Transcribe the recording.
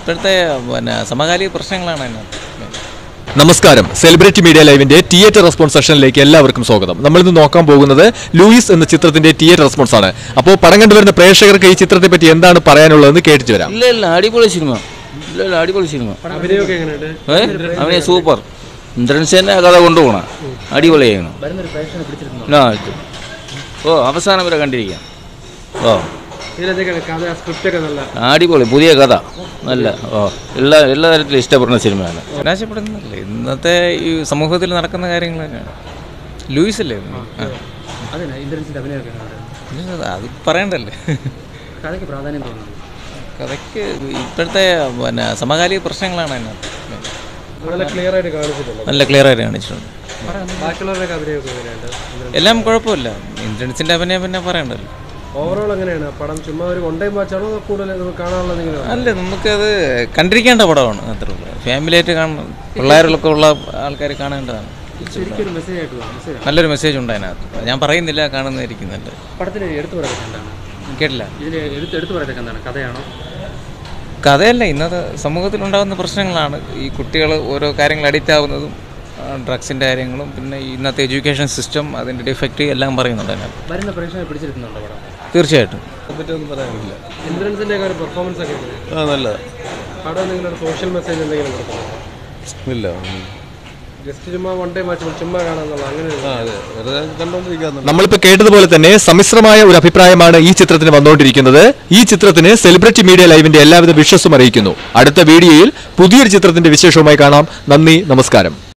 ഇപ്പോഴത്തെ പിന്നെ സമകാലിക പ്രശ്നങ്ങളാണ് അതിനകത്ത് നമസ്കാരം സെലിബ്രിറ്റി മീഡിയ ലൈവിന്റെ തിയേറ്റർ റെസ്പോൺസ് സെഷനിലേക്ക് എല്ലാവർക്കും സ്വാഗതം നമ്മളിന്ന് നോക്കാൻ പോകുന്നത് ലൂയിസ് എന്ന ചിത്രത്തിന്റെ തിയേറ്റർ റെസ്പോൺസ് ആണ് അപ്പോൾ പടം കണ്ടുവരുന്ന പ്രേക്ഷകർക്ക് ഈ ചിത്രത്തെ പറ്റി എന്താണ് പറയാനുള്ളതെന്ന് കേട്ടിട്ട് വരാം ഇല്ല ഇല്ല അടിപൊളി സിനിമ ഇല്ല ഇല്ല അടിപൊളി സിനിമ അഭിനയമൊക്കെ എങ്ങനെയുണ്ട് ഏ അവനെ സൂപ്പർ ഇന്ദ്രൻസ് തന്നെ ആ കഥ കൊണ്ടുപോകണം അടിപൊളിയായിരുന്നു ആ, ഇത്. ഓ അവസാനം വരെ കണ്ടിരിക്കാം ഓ ഇതിലെന്തൊക്കെയാണ് കഥ സ്ക്രിപ്റ്റ് ഒക്കെ നല്ല അടിപൊളി പുതിയ കഥ നല്ല ഓ എല്ലാ എല്ലാ തരത്തിലും ഇഷ്ടപ്പെടുന്ന സിനിമയാണ് നിരാശപ്പെടുന്നില്ല ഇന്നത്തെ ഈ സമൂഹത്തിൽ നടക്കുന്ന കാര്യങ്ങൾ തന്നെയാണ് ലൂയിസ് അല്ലേ ആ. അതിനാ ഇന്ദ്രൻസിന്റെ അഭിനയമൊക്കെ എങ്ങനെയുണ്ട് ഇല്ല, അത് പറയണ്ടല്ലേ കഥയ്ക്ക് പ്രാധാന്യം തോന്നുന്നു കഥയ്ക്ക് ഇപ്പോഴത്തെ പിന്നെ സമകാലിക പ്രശ്നങ്ങളാണ് അതിനകത്ത് നല്ല ക്ലിയർ ആയിട്ട് കാണിച്ചിട്ടുണ്ട് നല്ല ക്ലിയർ ആയിട്ട് കാണിച്ചിട്ടുണ്ട് ബാക്കിയുള്ളവരുടെ അഭിനയമൊക്കെ എങ്ങനെയുണ്ട് എല്ലാം കുഴപ്പമില്ല ഇന്ദ്രൻസിൻ്റെ അഭിനയം പിന്നെ പറയണ്ടല്ലോ ഓവറോൾ എങ്ങനെയാണ് പടം ചുമ്മാ ഒരു വൺ ടൈം വാച്ചാണോ അതോ കൂടുതൽ നമുക്ക് കാണാനുള്ള എന്തെങ്കിലും അല്ല നമുക്കത് കണ്ടിരിക്കേണ്ട പടമാണ് അത്രേ ഉള്ളൂ ഫാമിലിയായിട്ട് കാണണം പിള്ളേരിലൊക്കെ ഉള്ള ആൾക്കാർ കാണേണ്ടതാണ് ശരിക്കും ഒരു മെസ്സേജ് ആയിട്ട് മെസ്സേജ് നല്ലൊരു മെസ്സേജ് ഉണ്ട് അതിനകത്ത് ഞാൻ പറയുന്നില്ല കാണുന്നതായിരിക്കുന്നുണ്ട് പടത്തിൽ എടുത്തു പറയത്തക്ക എന്താണ് കേട്ടില്ല ഇതിൽ എടുത്ത് എടുത്തു പറയത്തക്ക എന്താണ് കഥയാണോ കഥയല്ല ഇന്നത്തെ സമൂഹത്തിൽ ഉണ്ടാകുന്ന പ്രശ്നങ്ങളാണ് ഈ കുട്ടികൾ ഓരോ കാര്യങ്ങൾ അഡിക്റ്റ് ആവുന്നതും ഡ്രഗ്സിൻ്റെ കാര്യങ്ങളും പിന്നെ ഈ ഇന്നത്തെ എഡ്യൂക്കേഷൻ സിസ്റ്റം അതിൻ്റെ ഡിഫക്റ്റ് എല്ലാം പറയുന്നുണ്ട് അതിനകത്ത് വരുന്ന പ്രേക്ഷകരെ പിടിച്ചെടുക്കുന്നുണ്ടോ പടം തീർച്ചയായിട്ടും ഇന്ദ്രൻസിന്റെ ഒക്കെ ഒരു പെർഫോമൻസ് ഒക്കെ എങ്ങനെയാണ്? ആ നല്ലതാ പടം എന്തെങ്കിലും ഒരു സോഷ്യൽ മെസ്സേജ് എന്തെങ്കിലും കൊടുക്കുന്നുണ്ടോ ഇല്ല ജസ്റ്റ് ചുമ്മാ വൺ ടൈം വാച്ച് ചുമ്മാ കാണാന്നുള്ള അങ്ങനെ ഒരു- ആ അതെ വെറുതെ കണ്ടോണ്ടിരിക്കാൻ നമ്മളിപ്പോൾ കേട്ടതുപോലെ തന്നെ സമ്മിശ്രമായ ഒരു അഭിപ്രായമാണ് ഈ ചിത്രത്തിന് വന്നുകൊണ്ടിരിക്കുന്നത് ഈ ചിത്രത്തിന് സെലിബ്രിറ്റി മീഡിയ ലൈവിന്റെ എല്ലാവിധ വിശ്വസും അറിയിക്കുന്നു അടുത്ത വീഡിയോയിൽ പുതിയൊരു ചിത്രത്തിന്റെ വിശേഷവുമായി കാണാം നന്ദി നമസ്കാരം